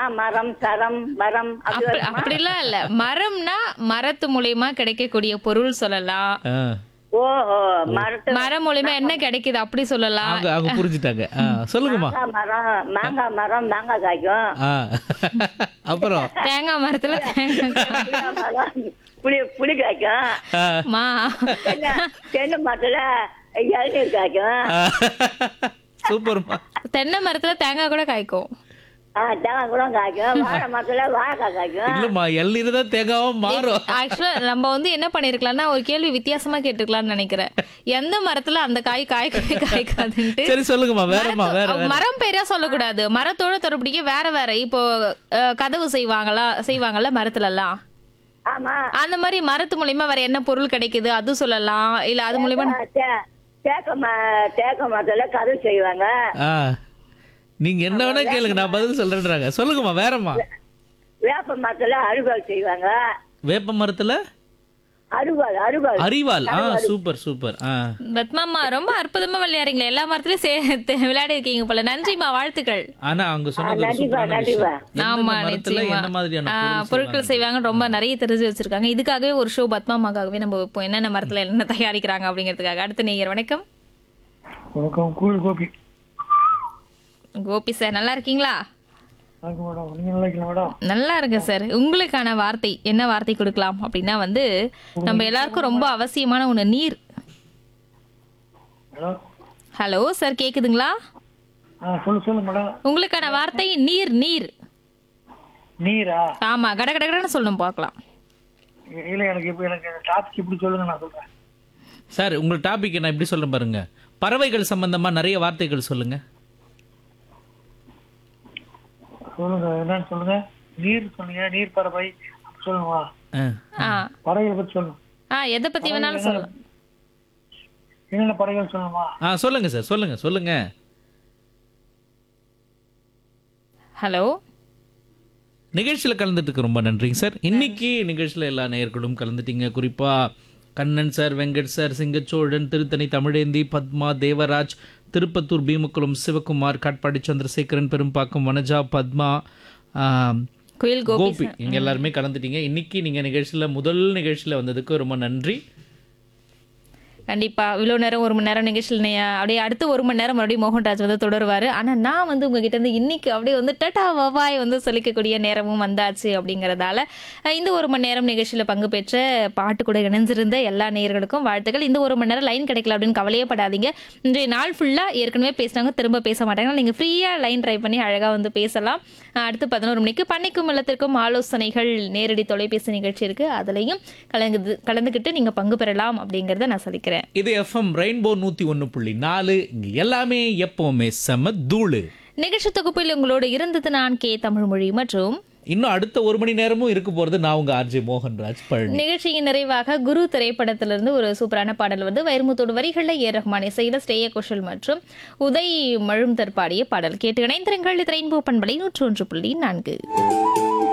மரம் சரம் மரம் அப்படி அப்படி வருமா? அப்படிலாம் இல்ல மரம்னா மரத்து மூலியமா கிடைக்கக்கூடிய பொருள் சொல்லலாம் ஆ. ஓ ஓ மரத்து மரம் மூலியமா என்ன கிடைக்குது அப்படி சொல்லலாம் அவங்க அவங்க புரிஞ்சுட்டாங்க ஆ, சொல்லுங்கம்மா மாங்காய் மரம் மாங்காய் மரம் மாங்காய் காய்க்கும் ஆ. அப்புறம் தேங்காய் மரத்துல தேங்காய் புளியா மரம் புளி புளி காய்க்கும் ஆ. மா தென்னை தென்னை மரத்துல இளநீர் காய்க்கும் ஆ. சூப்பர்மா தென்னை மரத்துல தேங்காய் கூட காய்க்கும் ஆ, தேங்காய் கூட காய்க்கும் வாழை மரத்துல வாழைக்காய் காய்க்கும் இல்லம்மா எள்ளீர் தான் தேங்காவா மாறும் ஆக்சுவலா நம்ம வந்து என்ன பண்ணிருக்கலாம்னா ஒரு கேள்வி வித்தியாசமா கேட்டுக்கலாம்னு நினைக்கிறேன் எந்த மரத்துல அந்த காய் காய்க்கவே காய்க்காதுன்ட்டு சரி சொல்லுங்கம்மா வேறம்மா வேற வேற மரம் பேரா சொல்லக்கூடாது மரத்தோட தொடர்புடைய வேற வேற இப்போ அஹ், கதவு செய்வாங்களா செய்வாங்கல்ல மரத்துல எல்லாம் ஆமா அந்த மாதிரி மரத்து மூலியமா வேற என்ன பொருள் கிடைக்குது அது சொல்லலாம் இல்ல அது மூலியமா தே- தேக்க ம- தேக்க மரத்துல கதவு செய்வாங்க ஆ. நீங்க என்ன வேணா கேளுங்க நான் பதில் சொல்றேன்றாங்க சொல்லுங்கம்மா வேறம்மா வேப்ப மரத்துல அருகால் செய்வாங்க வேப்ப மரத்துல அருகால் அருகால் அறிவால் ஆ சூப்பர் சூப்பர் ஆ பத்மாமா ரொம்ப அற்புதமா விளையாடுறீங்களே எல்லா மரத்துலயும் சே விளையாடி இருக்கீங்க போல நன்றிமா வாழ்த்துக்கள் ஆனா அவங்க சொன்னது ஒரு நன்றிப்பா, சூப்பரான நன்றிப்பா. விஷயம். எந்தெந்த ஆமா மரத்துல நிச்சயமா என்ன மாதிரியான ஆ, பொருள் பொருட்கள் செய்வாங்க ரொம்ப நிறைய தெரிஞ்சு வச்சிருக்காங்க இதுக்காகவே ஒரு ஷோ பத்மாமாக்காகவே நம்ம வைப்போம் என்னென்ன மரத்துல என்ன தயாரிக்கிறாங்க அப்படிங்கிறதுக்காக அடுத்த நேயர் வணக்கம் வணக்கம் கூழ் கோபி கோபி சார் நல்லா இருக்கீங்களா வணக்கம் மேடம் நீங்க நல்லா இருக்கீங்களா மேடம் நல்லா இருக்கு சார் உங்களுக்கான வார்த்தை என்ன வார்த்தை கொடுக்கலாம் அப்படின்னா வந்து நம்ம எல்லாருக்கும் ரொம்ப அவசியமான ஒண்ணு நீர் மேடம் ஹலோ சார் கேக்குதுங்களா ஆ சொல்லு சொல்லு மேடம் உங்களுக்கான வார்த்தை நீர் நீர் நீரா ஆமா கட கட கடன்னு சொல்லணும் பார்க்கலாம் இ- இல்ல எனக்கு இப்ப எனக்கு டாபிக் இப்படி சொல்லுங்க நான் சொல்றேன் சார் உங்க டாபிக் நான் எப்படி சொல்றேன் பாருங்க பறவைகள் சம்பந்தமா நிறைய வார்த்தைகள் சொல்லுங்க சொல்லுங்க என்னன்னு சொல்லுங்க நீர் சொன்னீங்க நீர் பறவை அப்படி சொல்லுங்கம்மா ஆ. ஆ பறவைகளை பத்தி சொல்லுங்க ஆ எதை பத்தி வேணாலும் சொல்லலாம் என்னென்ன பறவைகள் சொல்லுங்கம்மா ஆ சொல்லுங்க சார் சொல்லுங்க சொல்லுங்க ஹலோ நிகழ்ச்சியில் கலந்துட்டுக்கு ரொம்ப நன்றிங்க சார் இன்னைக்கு நிகழ்ச்சியில் எல்லா நேயர்களும் கலந்துட்டீங்க குறிப்பா கண்ணன் சார் வெங்கட் சார் சிங்கச்சோழன் திருத்தணி தமிழேந்தி பத்மா தேவராஜ் திருப்பத்தூர் பீமக்குளம் சிவகுமார் காட்பாடி சந்திரசேகரன் பெரும்பாக்கம் வனஜா பத்மா ஆம், குயில் கோபி கோபி இங்க எல்லாருமே கலந்துட்டீங்க இன்னைக்கு நீங்க நிகழ்ச்சியில முதல் நிகழ்ச்சியில வந்ததுக்கு ரொம்ப நன்றி கண்டிப்பா இவ்வளோ நேரம் ஒரு மணி நேரம் நிகழ்ச்சியில் நே- அப்படியே அடுத்து ஒரு மணி நேரம் மறுபடியும் மோகன்ராஜ் வந்து தொடருவாரு ஆனா நான் வந்து உங்ககிட்ட இருந்து இன்னைக்கு அப்படியே வந்து டட்டா வவாய் வந்து சொல்லிக்கக்கூடிய நேரமும் வந்தாச்சு அப்படிங்கறதால அஹ், இந்த ஒரு மணி நேரம் நிகழ்ச்சியில பங்கு பெற்ற பாட்டு கூட இணைஞ்சிருந்த எல்லா நேயர்களுக்கும் வாழ்த்துக்கள் இந்த ஒரு மணி நேரம் லைன் கிடைக்கல அப்படின்னு கவலையே படாதீங்க இன்றைய நாள் ஃபுல்லா ஏற்கனவே பேசினாங்க திரும்ப பேச மாட்டாங்க நீங்க ஃப்ரீயா லைன் ட்ரை பண்ணி அழகா வந்து பேசலாம் அஹ், அடுத்து பதினோரு மணிக்கு பண்ணைக்கும் இல்லத்திற்கும் ஆலோசனைகள் நேரடி தொலைபேசி நிகழ்ச்சி இருக்கு அதுலயும் கலந்து கலந்துக்கிட்டு நீங்க பங்கு பெறலாம் அப்படிங்கறத நான் சொல்லிக்கிறேன் இது எஃப்எம் ரெயின்போ நூத்தி ஒன்னு புள்ளி நாலு இங்க எல்லாமே எப்பவுமே செம தூளு நிகழ்ச்சி தொகுப்பில் உங்களோடு இருந்தது நான் கே தமிழ்மொழி மற்றும் இன்னும் அடுத்த ஒரு மணி நேரமும் இருக்க போறது நான் உங்க ஆர்ஜே மோகன்ராஜ் பழனி நிகழ்ச்சியின் நிறைவாக குரு திரைப்படத்திலிருந்து ஒரு சூப்பரான பாடல் வந்து வைரமுத்தோடு வரிகளில் ஏ ரஹ்மான் இசையில ஸ்ரேய கோஷல் மற்றும் உதய் மழும்தர் பாடிய பாடல் கேட்டு இணைந்திருங்கள் இது ரெயின்போ பண்பலை நூற்று ஒன்று புள்ளி நான்கு